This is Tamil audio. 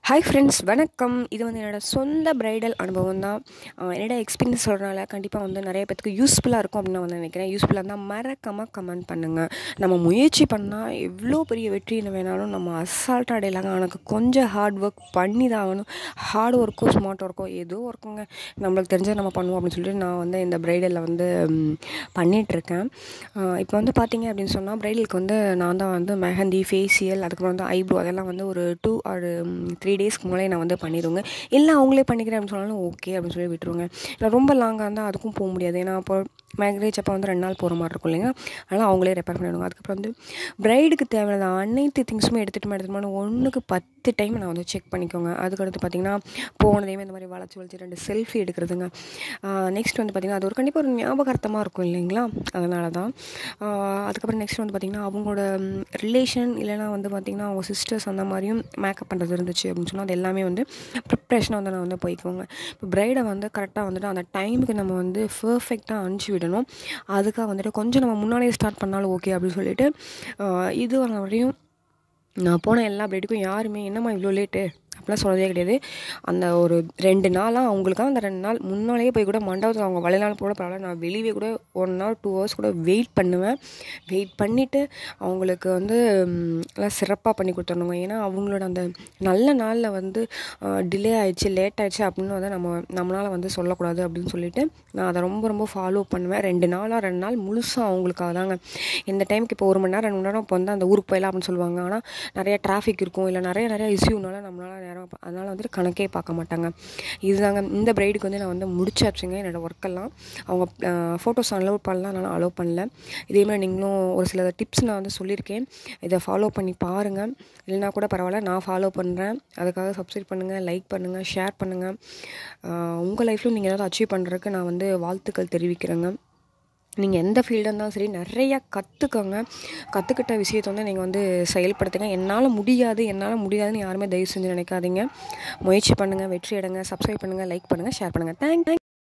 ஹாய் ஃப்ரெண்ட்ஸ் வணக்கம் இது வந்து என்னோடய சொந்த பிரைடல் அனுபவம் தான் என்னோட எக்ஸ்பீரியன்ஸ் சொல்கிறனால கண்டிப்பாக வந்து நிறைய பேத்துக்கு யூஸ்ஃபுல்லாக இருக்கும் அப்படின்னு நான் வந்து நினைக்கிறேன் யூஸ்ஃபுல்லாக இருந்தால் மறக்காமல் கமெண்ட் பண்ணுங்கள் நம்ம முயற்சி பண்ணால் எவ்வளோ பெரிய வெற்றி வேணாலும் நம்ம அசால்ட்டாக அடையலாங்க எனக்கு கொஞ்சம் ஹார்ட் ஒர்க் பண்ணி தான் ஆகணும் ஹார்ட் ஒர்க்கோ ஸ்மார்ட் ஒர்க்கோ ஏதோ ஒர்க்குங்க நம்மளுக்கு தெரிஞ்சதை நம்ம பண்ணுவோம் அப்படின்னு சொல்லிட்டு நான் வந்து இந்த பிரைடலில் வந்து ம், பண்ணிகிட்ருக்கேன் இப்போ வந்து பார்த்தீங்க அப்படின்னு சொன்னால் பிரைடலுக்கு வந்து நான் தான் வந்து மெஹந்தி ஃபேஷியல் அதுக்கப்புறம் வந்து ஐப்ரோ அதெல்லாம் வந்து ஒரு டூ ஆர் த்ரீ டேஸ்க்கு முன்னாலே நான் வந்து பண்ணிடுவேங்க இல்லை அவங்களே பண்ணிக்கிறேன் அப்படின்னு சொன்னாலும் ஓகே அப்படின்னு சொல்லி விட்டுருவேங்க இல்லை ரொம்ப லாங்காக இருந்தால் அதுக்கும் போக முடியாது ஏன்னா அப்போ மேரேஜ் அப்போ வந்து ரெண்டு நாள் போகிற மாதிரி இருக்கும் இல்லைங்க அதனால் அவங்களே ரெப்பேர் பண்ணிவிடுவாங்க அதுக்கப்புறம் வந்து பிரைடுக்கு தேவையான அனைத்து திங்ஸுமே எடுத்துகிட்டு எடுத்துகிட்டு ஒன்றுக்கு பத்து டைம் நான் வந்து செக் பண்ணிக்கோங்க அதுக்கடுத்து பார்த்திங்கன்னா போனதையுமே இந்த மாதிரி வளைச்சி வளைச்சி ரெண்டு செல்ஃபி எடுக்கிறதுங்க நெக்ஸ்ட் வந்து பார்த்திங்கன்னா அது ஒரு கண்டிப்பாக ஒரு ஞாபகார்த்தமாக இருக்கும் இல்லைங்களா அதனால தான் ஆஹ் அதுக்கப்புறம் நெக்ஸ்ட் வந்து பார்த்திங்கன்னா அவங்களோட ரிலேஷன் இல்லைனா வந்து பார்த்திங்கன்னா அவங்க சிஸ்டர்ஸ் அந்த மாதிரியும் மேக்கப் பண்ணுறது இருந்துச்சு அப்படின்னு சொன்னால் அது எல்லாமே வந்து ப்ரிப்ரேஷனாக வந்து நான் வந்து போய்க்குவோங்க இப்போ ப்ரைடை வந்து கரெக்டாக வந்துட்டு அந்த டைமுக்கு நம்ம வந்து பர்ஃபெக்டாக அனுப்பிச்சி விடணும் அதுக்காக வந்துட்டு கொஞ்சம் நம்ம முன்னாடியே ஸ்டார்ட் பண்ணாலும் ஓகே அப்படின்னு சொல்லிட்டு ஆஹ் இது வர வரையும் நான் போன எல்லா பிரைடுக்கும் யாருமே என்னம்மா இவ்வளோ லேட்டு அப்படிலாம் சொன்னதே கிடையாது அந்த ஒரு ரெண்டு நாளாக அவங்களுக்காக அந்த ரெண்டு நாள் முன்னாலேயே போய் கூட மண்டபத்தில் அவங்க வளைநாள் கூட பரவாயில்ல நான் வெளியே கூட ஒன் ஹவர் டூ ஹவர்ஸ் கூட வெயிட் பண்ணுவேன் வெயிட் பண்ணிவிட்டு அவங்களுக்கு வந்து ம், எல்லாம் சிறப்பாக பண்ணி கொடுத்துடணுங்க ஏன்னா அவங்களோட அந்த நல்ல நாளில் வந்து டிலே ஆயிடுச்சு லேட் ஆயிடுச்சு அப்படின்னு வந்து நம்ம நம்மளால் வந்து சொல்லக்கூடாது அப்படின்னு சொல்லிட்டு நான் அதை ரொம்ப ரொம்ப ஃபாலோ பண்ணுவேன் ரெண்டு நாளாக ரெண்டு நாள் முழுசாக அவங்களுக்காக தாங்க இந்த டைமுக்கு இப்போ ஒரு மணி நேரம் ரெண்டு மணி நேரம் இப்போ வந்து அந்த ஊருக்கு போயிடலாம் அப்படின்னு சொல்லுவாங்க ஆனால் நிறைய டிராஃபிக் இருக்கும் இல்லை நிறைய நிறைய இஷ்யூனால நம்மளால நேரம் பா- அதனால வந்துட்டு கணக்கே பார்க்க மாட்டாங்க இதுதாங்க இந்த பிரைடுக்கு வந்து நான் வந்து முடிச்சாச்சுங்க என்னோட ஒர்க்கெல்லாம் அவங்க ஃபோட்டோஸ் அலோவ் பண்ணலாம் நான் அலோவ் பண்ணல இதே மாதிரி நீங்களும் ஒரு சில டிப்ஸ் நான் வந்து சொல்லியிருக்கேன் இதை ஃபாலோ பண்ணி பாருங்கள் இல்லைனா கூட பரவாயில்ல நான் ஃபாலோ பண்ணுறேன் அதுக்காக சப்ஸ்கிரைப் பண்ணுங்கள் லைக் பண்ணுங்கள் ஷேர் பண்ணுங்கள் உங்கள் லைஃப்லையும் நீங்கள் ஏதாவது அச்சீவ் பண்ணுறதுக்கு நான் வந்து வாழ்த்துக்கள் தெரிவிக்கிறேங்க நீங்கள் எந்த ஃபீல்டாக இருந்தாலும் சரி நிறையா கற்றுக்கோங்க கற்றுக்கிட்ட விஷயத்தை வந்து நீங்கள் வந்து செயல்படுத்துங்க என்னால் முடியாது என்னால் முடியாதுன்னு யாருமே தயவு செஞ்சு நினைக்காதீங்க முயற்சி பண்ணுங்கள் வெற்றி அடைங்க சப்ஸ்கிரைப் பண்ணுங்கள் லைக் பண்ணுங்கள் ஷேர் பண்ணுங்கள் தேங்க்